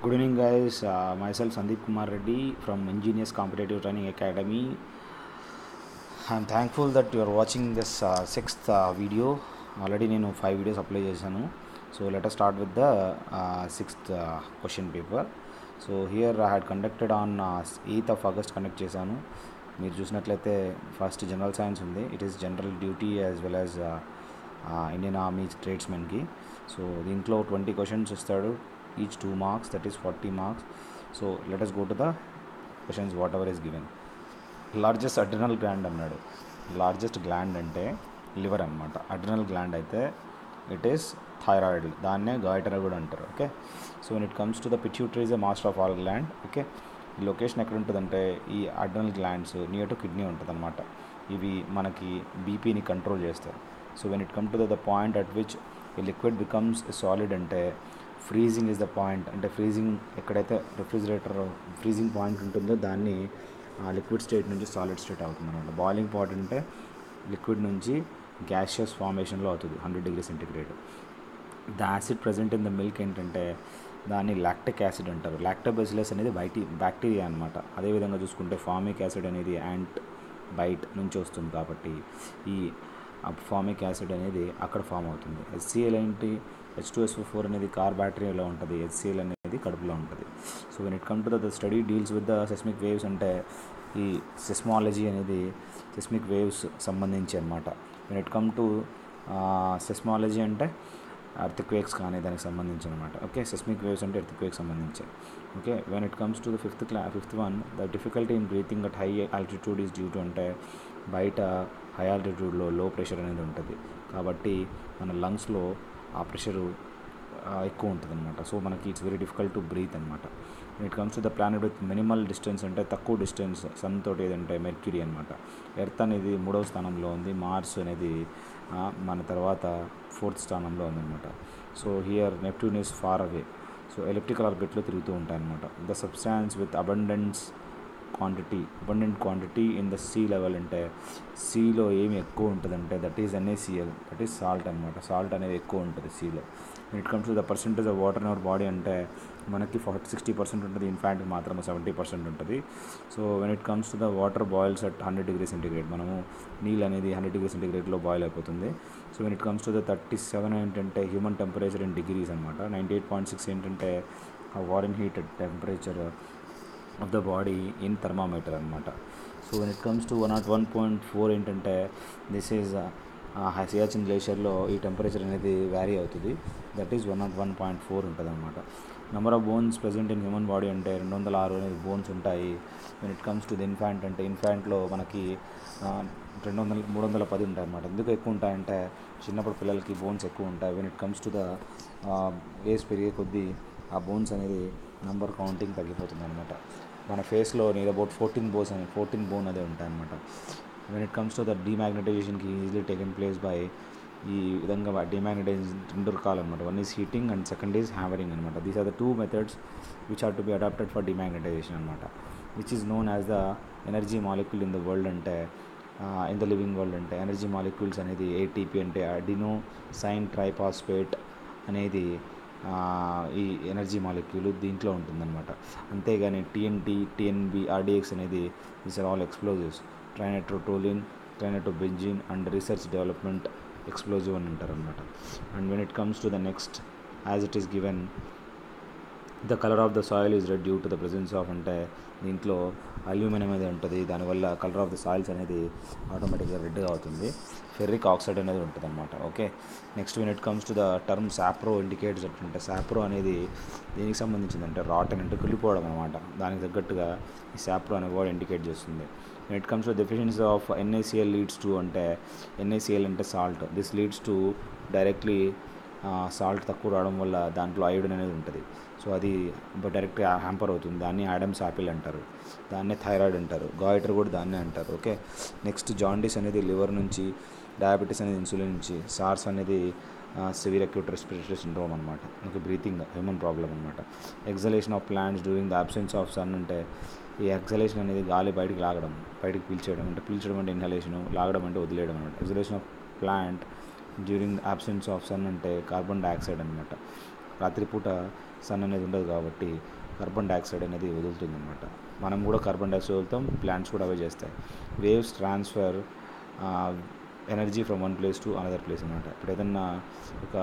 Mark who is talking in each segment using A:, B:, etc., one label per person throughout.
A: Good evening, guys. Uh, myself Sandeep Kumar Reddy from Ingenious Competitive Training Academy. I'm thankful that you are watching this uh, sixth uh, video. Already నేను five videos apply చేశాను so let start with the sixth question paper so here I had conducted on eighth of August conduct చేశాను మీరు చూసినట్లయితే first general science ఉంది it is general duty as well as Indian Army ట్రేడ్స్మెన్కి so దీంట్లో twenty questions ఇస్తాడు each two marks that is forty marks so let us go to the questions whatever is given largest adrenal gland అన్నాడు largest gland అంటే liver అనమాట adrenal gland అయితే it is thyroid దాన్నే goitre కూడా అంటారు okay so when it comes to the pituitary is the master of all gland okay ఈ location ఎక్కడ ఉంటుందంటే ఈ adrenal glands near to kidney ఉంటుంది అనమాట ఇవి మనకి బీపీని కంట్రోల్ చేస్తాయి so when it come to the point at which ఈ లిక్విడ్ బికమ్స్ సాలిడ్ అంటే ఫ్రీజింగ్ ఇస్ ద పాయింట్ అంటే ఫ్రీజింగ్ ఎక్కడైతే రిఫ్రిజిరేటర్ ఫ్రీజింగ్ పాయింట్ ఉంటుందో దాన్ని లిక్విడ్ స్టేట్ నుంచి సాలిడ్ స్టేట్ అవుతుంది అనమాట బాయిలింగ్ పాయింట్ అంటే లిక్విడ్ నుంచి గ్యాషియస్ ఫార్మేషన్లో అవుతుంది hundred degree centigrade the acid present in the milk ఏంటంటే దాన్ని లాక్టిక్ యాసిడ్ అంటారు లాక్టోబెసిలస్ అనేది బయటి బ్యాక్టీరియా అనమాట అదేవిధంగా చూసుకుంటే ఫార్మిక్ యాసిడ్ అనేది యాంట్ బైట్ నుంచి వస్తుంది కాబట్టి ఈ ఫార్మిక్ యాసిడ్ అనేది అక్కడ ఫామ్ అవుతుంది హెచ్సిఎల్ ఏంటి హెచ్ టూ ఎస్ ఫోర్ అనేది కార్ బ్యాటరీలో ఉంటుంది హెచ్సిఎల్ అనేది కడుపులో ఉంటుంది so when it come to the study deals with the seismic waves అంటే ఈ సెస్మాలజీ అనేది సెస్మిక్ వేవ్స్ సంబంధించి అనమాట when it come to seismology అంటే ఎర్త్క్వేక్స్ కానీ దానికి సంబంధించి అనమాట ఓకే సెస్మిక్ వేవ్స్ అంటే ఎర్త్క్వేక్ సంబంధించి okay when it comes to the fifth క్లా fifth one the difficulty in breathing at high altitude is due to అంటే బయట హై ఆల్టిట్యూడ్లో లో ప్రెషర్ అనేది ఉంటుంది కాబట్టి మన లంగ్స్లో ఆ ప్రెషరు ఎక్కువ ఉంటుంది అనమాట సో మనకి it's very difficult to breathe అనమాట it comes to the planet with minimal distance అంటే తక్కువ డిస్టెన్స్ సన్ తోటి ఏదంటే మెర్క్యూరీ అనమాట ఎర్త్ అనేది మూడవ స్థానంలో ఉంది మార్స్ అనేది మన తర్వాత ఫోర్త్ స్థానంలో ఉందన్నమాట so here Neptune is far away so electrical ఆర్బిట్లో తిరుగుతూ ఉంటాయన్నమాట the substance with abundance quantity abundant quantity in the sea level అంటే సీలో ఏమి ఎక్కువ ఉంటుందంటే that is NaCl that is salt అనమాట సాల్ట్ అనేది ఎక్కువ ఉంటుంది సీలో it comes to the percentage of water in our body అంటే మనకి ఫార్టీ సిక్స్టీ పర్సెంట్ ఉంటుంది ఇన్ఫ్యాక్ట్ మాత్రం సెవెంటీ పర్సెంట్ ఉంటుంది so when it comes to the water boils at hundred degree centigrade మనము నీళ్ళు అనేది హండ్రెడ్ డిగ్రీ సెంటిగ్రేడ్లో బాయిల్ అయిపోతుంది so when it comes to the thirty seven ఏంటంటే హ్యూమన్ టెంపరేచర్ ఇన్ డిగ్రీస్ అనమాట నైంటీ ఎయిట్ పాయింట్ సిక్స్ ఏంటంటే Fahrenheit temperature of the body in thermometer అనమాట so when it comes to one nought one point four ఏంటంటే this is Siachen గ్లేషియర్లో ఈ temperature అనేది vary అవుతుంది that is one nought one point four ఉంటుంది అనమాట number of bones present in human body అంటే రెండు వందల ఆరు అనేది బోన్స్ ఉంటాయి when it comes to the infant అంటే ఇన్ఫాంట్లో మనకి రెండు వందల మూడు వందల పది ఉంటాయి అనమాట ఎందుకు ఎక్కువ ఉంటాయంటే చిన్నప్పుడు పిల్లలకి బోన్స్ ఎక్కువ ఉంటాయి when it comes to the age పెరిగే కొద్దీ ఆ బోన్స్ అనేది నంబర్ కౌంటింగ్ తగ్గిపోతుంది అనమాట మన ఫేస్లో నియర్ అబౌట్ ఫోర్టీన్ బోన్స్ అని ఫోర్టీన్ బోన్ అదే ఉంటాయి అనమాట when it comes to the డిమాగ్నటైజేషన్కి ఈజీలీ టేకెన్ ప్లేస్ బై ఈ విధంగా డిమాగ్నటైజేషన్ రెండు రకాలన్నమాట one is heating and second is hammering అనమాట these are the two methods which are to be adapted for demagnetization అనమాట which is known as the energy molecule in the world అంటే in the living world అంటే energy molecules అనేది ATP అంటే adenosine triphosphate అనేది ఈ energy molecule దీంట్లో ఉంటుందన్నమాట అంతేగాని టీఎన్టీ టీఎన్బి ఆర్డిఎక్స్ అనేది these are all explosives trinitrotoluene trinitrobenzene and research development explosive అని అంటారు అనమాట and when it comes to the next as it is given the colour of the soil is red due to the presence of అంటే దీంట్లో aluminium అనేది ఉంటుంది దానివల్ల colour of the soils అనేది ఆటోమేటిక్గా రెడ్గా అవుతుంది ఫెర్రిక్ ఆక్సైడ్ అనేది ఉంటుంది అనమాట okay next when it comes to the term sapro indicates అంటే సాప్రో అనేది దేనికి సంబంధించింది అంటే రాట్ అని అంటే కుళ్ళిపోవడం అనమాట దానికి తగ్గట్టుగా ఈ సాప్రో అనే వర్డ్ ఇండికేట్ చేస్తుంది when it comes to deficiency of NaCl leads to అంటే ఎన్ఏసిఎల్ అంటే salt this leads to directly salt తక్కువ రావడం వల్ల దాంట్లో ఐరన్ అనేది ఉంటుంది సో అది డైరెక్ట్గా హ్యాంపర్ అవుతుంది దాన్ని యాడమ్స్ యాపిల్ అంటారు దాన్నే థైరాయిడ్ అంటారు గాయిటర్ కూడా దాన్నే అంటారు ఓకే నెక్స్ట్ జాండీస్ అనేది లివర్ నుంచి డయాబెటీస్ అనేది ఇన్సులిన్ నుంచి సార్స్ అనేది సివియర్ అక్యూట్ రెస్పిరేటరీ సిండ్రోమ్ అనమాట ఓకే బ్రీతింగ్ హ్యూమన్ ప్రాబ్లం అనమాట exhalation of plants during the absence of sun అంటే ఈ ఎగ్జలేషన్ అనేది గాలి బయటికి లాగడం బయటికి పీల్చేయడం అంటే పీల్చడం అంటే ఇన్హలేషన్ లాగడం అంటే వదిలేయడం అనమాట exhalation of plant during absence of sun అంటే కార్బన్ డైఆక్సైడ్ అనమాట రాత్రిపూట సన్ అనేది ఉండదు కాబట్టి కార్బన్ డైఆక్సైడ్ అనేది వదులుతుంది అనమాట మనం కూడా కార్బన్ డైఆక్సైడ్ వదులుతాం ప్లాంట్స్ కూడా అవే చేస్తాయి waves transfer energy from one place to another place అనమాట ఇప్పుడు ఏదన్నా ఒక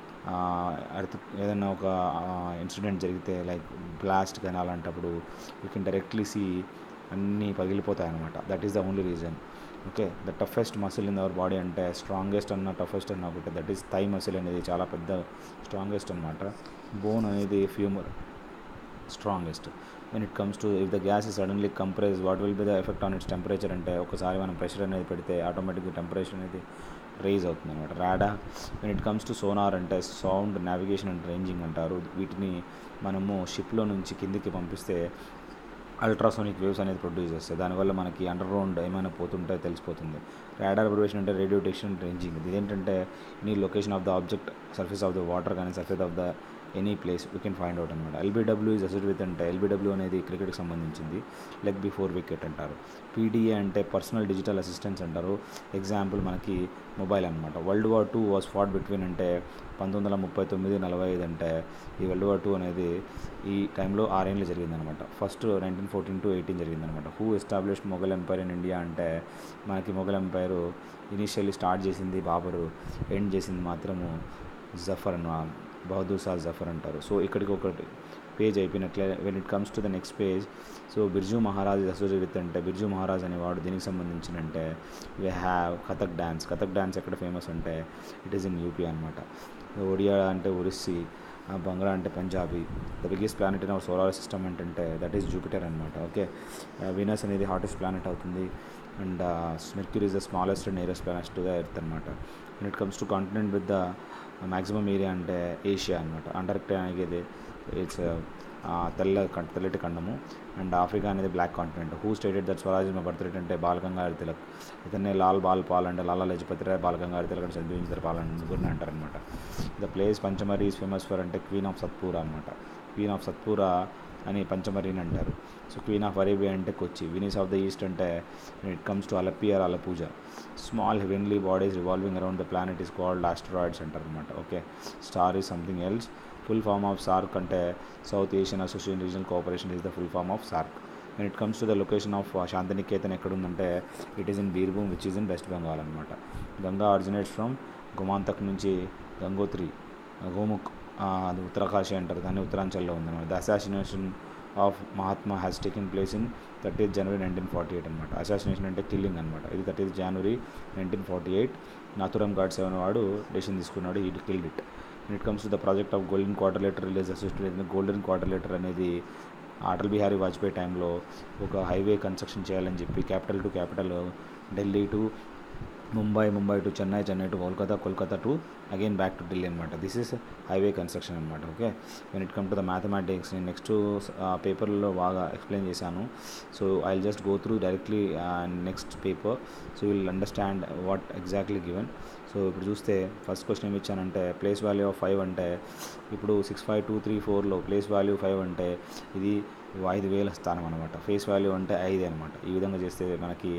A: అర్త్ ఏదన్నా ఒక ఇన్సిడెంట్ జరిగితే లైక్ బ్లాస్ట్ కానీ అలాంటప్పుడు యూ కెన్ డైరెక్ట్లీ సీ అన్నీ పగిలిపోతాయి అనమాట that is the only reason okay the toughest muscle in our body అంటే స్ట్రాంగెస్ట్ అన్న టఫెస్ట్ అన్న ఒకటి దట్ ఈస్ థై మసిల్ అనేది చాలా పెద్ద స్ట్రాంగెస్ట్ అనమాట బోన్ అనేది femur strongest when it comes to if the gas is suddenly compress what will be the effect on its temperature అంటే ఒకసారి మనం ప్రెషర్ అనేది పెడితే ఆటోమేటిక్గా టెంపరేచర్ అనేది రైజ్ అవుతుంది అనమాట radar when it comes to sonar అంటే సౌండ్ నావిగేషన్ అండ్ రేంజింగ్ అంటారు వీటిని మనము షిప్లో నుంచి కిందికి పంపిస్తే అల్ట్రాసోనిక్ వేవ్స్ అనేది ప్రొడ్యూస్ చేస్తాయి దానివల్ల మనకి అండర్ గ్రౌండ్ ఏమైనా పోతుంటే తెలిసిపోతుంది రాడార్ అబ్రివేషన్ అంటే రేడియో డిటెక్షన్ రేంజింగ్ ఇది ఏంటంటే any location of the object surface of the water కానీ surface of the any place we can find out అనమాట ఎల్బీడబ్ల్యూ ఇస్ అసోసియేట్ విత్ అంటే ఎల్బీడబ్ల్యూ అనేది క్రికెట్కి సంబంధించింది లెగ్ బిఫోర్ వికెట్ అంటారు పీడిఏ అంటే పర్సనల్ డిజిటల్ అసిస్టెన్స్ అంటారు ఎగ్జాంపుల్ మనకి మొబైల్ అనమాట world war two was fought between అంటే పంతొమ్మిది వందల ముప్పై తొమ్మిది నలభై ఐదు అంటే ఈ వరల్డ్ వార్ టూ అనేది ఈ టైంలో ఆరేళ్ళు జరిగిందనమాట first nineteen fourteen to eighteen జరిగిందనమాట who established Mughal empire in India అంటే మనకి మొఘల్ ఎంపైర్ ఇనీషియల్లీ స్టార్ట్ చేసింది బాబరు ఎండ్ చేసింది మాత్రము జఫర్ అన్న బహదూర్ షా జఫర్ అంటారు సో ఇక్కడికి ఒకటి పేజ్ అయిపోయినట్లే when it comes to the next page so Birju Maharaj associate with అంటే బిర్జు మహారాజ్ అనేవాడు దీనికి సంబంధించిన అంటే we have Kathak dance Kathak dance ఎక్కడ ఫేమస్ అంటే ఇట్ ఈస్ ఇన్ యూపీ అనమాట ఒడియా అంటే ఒరిస్సీ బంగ్లా అంటే Punjabi the biggest planet in our solar system ఏంటంటే దట్ ఈస్ జూపిటర్ అనమాట ఓకే వీనస్ అనేది హాటెస్ట్ ప్లానెట్ అవుతుంది and Mercury is the smallest and nearest planet to the earth అనమాట when it comes to continent with the maximum area అంటే Asia అనమాట Antarctica అనేది it's తెల్ల తెల్లటి ఖండము అండ్ ఆఫ్రికా అనేది black continent who stated that swaraj my birth right అంటే బాలగంగాధర తిలక్ ఇతనే లాల్ బాల్ పాల్ అంటే లాలా లజపతి రాయ్ బాలగంగాధర తిలక్ అంటే చదివించారు పాల్ ముగ్గురిని అంటారనమాట the place Pachmarhi is famous for అంటే క్వీన్ ఆఫ్ సత్పూరా అనమాట క్వీన్ ఆఫ్ సత్పూరా అని పంచమరిని అంటారు సో క్వీన్ ఆఫ్ అరేబియా అంటే Kochi Venice of the east అంటే it comes to Alleppey or Alappuzha small heavenly bodies revolving around the planet is called asteroids అంటారు అనమాట okay star is something else full form of SAARC అంటే South Asian association regional cooperation is the full form of SAARC when it comes to the location of Shantiniketan ఎక్కడుందంటే it is in Birbhum which is in West Bengal అనమాట Ganga originates from గుమాంతక్ నుంచి గంగోత్రి గోముఖ్ అది ఉత్తరకాశి అంటారు దాన్ని ఉత్తరాంచల్లో ఉందన్నమాట the assassination of Mahatma has taken place in thirtieth January nineteen forty eight అనమాట assassination అంటే కిల్లింగ్ అనమాట ఇది thirtieth January nineteen forty eight Nathuram Godse అనే వాడు డెసిషన్ తీసుకున్నాడు ఈ killed it it comes to the project of golden quadrilateral release assistant golden quadrilateral అనేది అటల్ బిహారీ వాజ్పేయి టైంలో ఒక హైవే కన్స్ట్రక్షన్ చేయాలని చెప్పి capital to capital Delhi to Mumbai Mumbai to Chennai Chennai to Kolkata Kolkata to again back to Delhi అనమాట దిస్ ఇస్ హైవే కన్స్ట్రక్షన్ అనమాట okay when it come to the mathematics నేను next పేపర్లో బాగా ఎక్స్ప్లెయిన్ చేశాను so I will just go through directly next paper so will understand what exactly given so ఇప్పుడు చూస్తే first question ఏమి ఇచ్చానంటే place value of five అంటే ఇప్పుడు సిక్స్ ఫైవ్ టూ త్రీ ఫోర్లో ప్లేస్ వాల్యూ ఫైవ్ అంటే ఇది ఐదు వేల స్థానం అనమాట ఫేస్ వాల్యూ అంటే ఐదు అనమాట ఈ విధంగా చేస్తే మనకి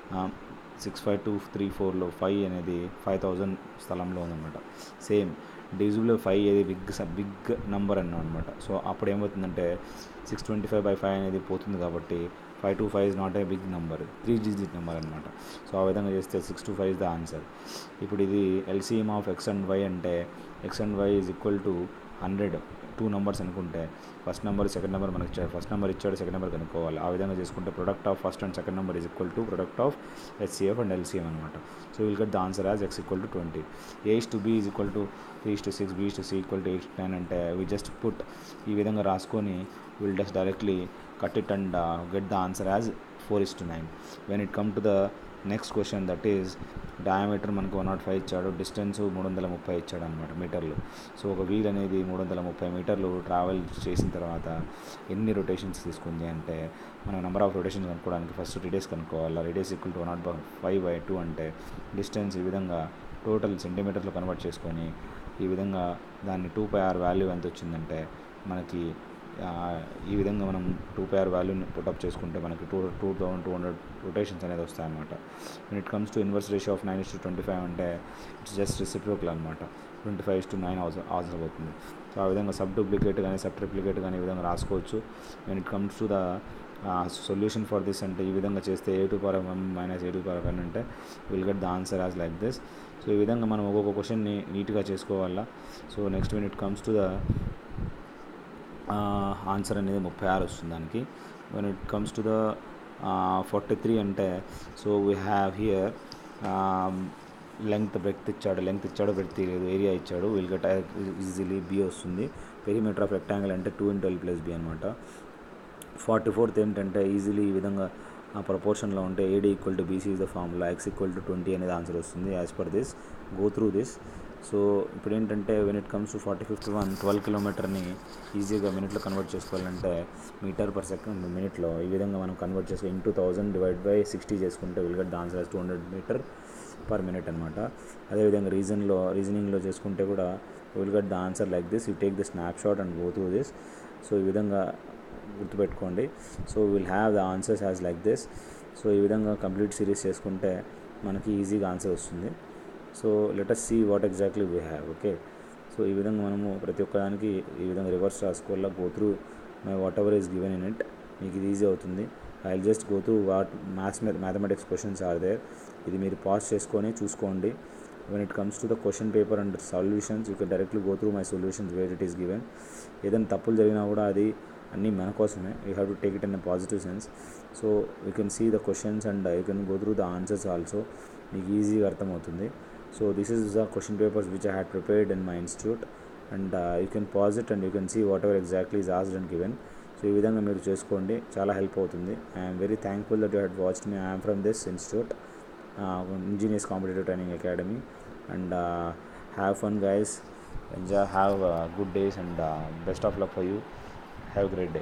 A: సిక్స్ ఫైవ్ టూ త్రీ ఫోర్లో ఫైవ్ అనేది ఫైవ్ థౌజండ్ స్థలంలో ఉందన్నమాట సేమ్ డిజిబుల్ ఫైవ్ అనేది బిగ్ బిగ్ నెంబర్ అన్న అనమాట సో అప్పుడు ఏమవుతుందంటే six twenty five by five అనేది పోతుంది కాబట్టి five to five is not a big number three digit number అనమాట సో ఆ విధంగా చేస్తే six two five is the answer ఇప్పుడు ఇది LCM of X and Y అంటే X and Y is equal to hundred two numbers అనుకుంటే first number second number మనకి ఇచ్చాడు ఫస్ట్ నెంబర్ ఇచ్చాడు సెకండ్ నెంబర్ కనుక్కోవాలి ఆ విధంగా చేసుకుంటే product of first and second number is equal to product of HCF and LCM అనమాట so will get the answer as X equal to twenty A's to B is equal to three to six B to C equal to eight nine అంటే we just put ఈ విధంగా రాసుకొని will just directly cut it and get the answer as four is to nine when it come to the next question that is diameter మనకు one nought five ఇచ్చాడు distance మూడు వందల ముప్పై ఇచ్చాడు అనమాట మీటర్లు సో ఒక వీల్ అనేది మూడు వందల ముప్పై మీటర్లు ట్రావెల్ చేసిన తర్వాత ఎన్ని రొటేషన్స్ తీసుకుంది అంటే మనం నెంబర్ ఆఫ్ రొటేషన్స్ కనుక్కోవడానికి ఫస్ట్ రేడియస్ కనుక్కోవాలి radius equal to one nought five by two అంటే డిస్టెన్స్ ఈ విధంగా టోటల్ సెంటీమీటర్లో కన్వర్ట్ చేసుకొని ఈ విధంగా దాన్ని టూ పై ఆర్ వాల్యూ ఎంత వచ్చిందంటే మనకి ఈ విధంగా మనం టూ పేర్ వాల్యూని పుటప్ చేసుకుంటే మనకి two two thousand two hundred rotations అనేది వస్తాయన్నమాట when it comes to inverse ratio of nine is to twenty five అంటే ఇట్స్ జస్ట్ రెసిప్రోకల్ అనమాట ట్వంటీ ఫైవ్ టు నైన్ అవసరం అవసరం అవుతుంది సో ఆ విధంగా సబ్ డూప్లికేట్ కానీ సబ్ ట్రిప్లికేట్ కానీ ఈ విధంగా రాసుకోవచ్చు when it comes to the solution for this అంటే ఈ విధంగా చేస్తే A to power M minus A to power N అంటే will get the answer as like this so ఈ విధంగా మనం ఒక్కొక్క క్వశ్చన్ని నీట్గా చేసుకోవాలా so next when it comes to the answer అనేది ముప్పై ఆరు వస్తుంది దానికి when it comes to the forty three అంటే so we have here length breadth ఇచ్చాడు లెంగ్త్ ఇచ్చాడు బ్రెడ్త్ లేదు ఏరియా ఇచ్చాడు విల్ గట్ ఈజీలీ బి వస్తుంది పెరిమీటర్ ఆఫ్ రెక్టాంగిల్ అంటే two into L plus B అనమాట ఫార్టీ ఫోర్త్ ఏంటంటే ఈజీలీ ఈ విధంగా ఆ ప్రపోర్షన్లో ఉంటే AD equal to BC is the formula X equal to twenty అనేది ఆన్సర్ వస్తుంది as per this go through this so ఇప్పుడు ఏంటంటే when it comes to forty fifty one twelve కిలోమీటర్ని ఈజీగా మినిట్లో కన్వర్ట్ చేసుకోవాలంటే మీటర్ పర్ సెకండ్ మినిట్లో ఈ విధంగా మనం కన్వర్ట్ చేసుకో into thousand divide by sixty చేసుకుంటే will get the answer two hundred meter per minute అనమాట అదేవిధంగా రీజన్లో రీజనింగ్లో చేసుకుంటే కూడా will get the answer like this you take the snapshot and go through this so ఈ విధంగా గుర్తుపెట్టుకోండి so will have the answers as like this so ఈ విధంగా కంప్లీట్ సిరీస్ చేసుకుంటే మనకి ఈజీగా ఆన్సర్ వస్తుంది so let's see what exactly we have okay so ఈ విధంగా మనము ప్రతి ఒక్కదానికి ఈ విధంగా రివర్స్ రాసుకోవాలా go through my whatever is given in it మీకు ఇది ఈజీ అవుతుంది I just go through what maths mathematics questions are there ఇది మీరు పాస్ చేసుకొని చూసుకోండి when it comes to the question paper and solutions you can directly go through my solutions where it is given ఏదైనా తప్పులు జరిగినా కూడా అది అన్నీ మన కోసమే you have to take it in a positive sense so you can see the questions and you can go through the answers also మీకు ఈజీగా అర్థమవుతుంది so this is the question papers which I had prepared in my institute and you can pause it and you can see whatever exactly is asked and given so ఈ విధంగా మీరు చేసుకోండి చాలా help అవుతుంది I'm very thankful that you had watched me I'm from this institute engineers competitive training academy and have fun guys enjoy have good days and best of luck for you have great day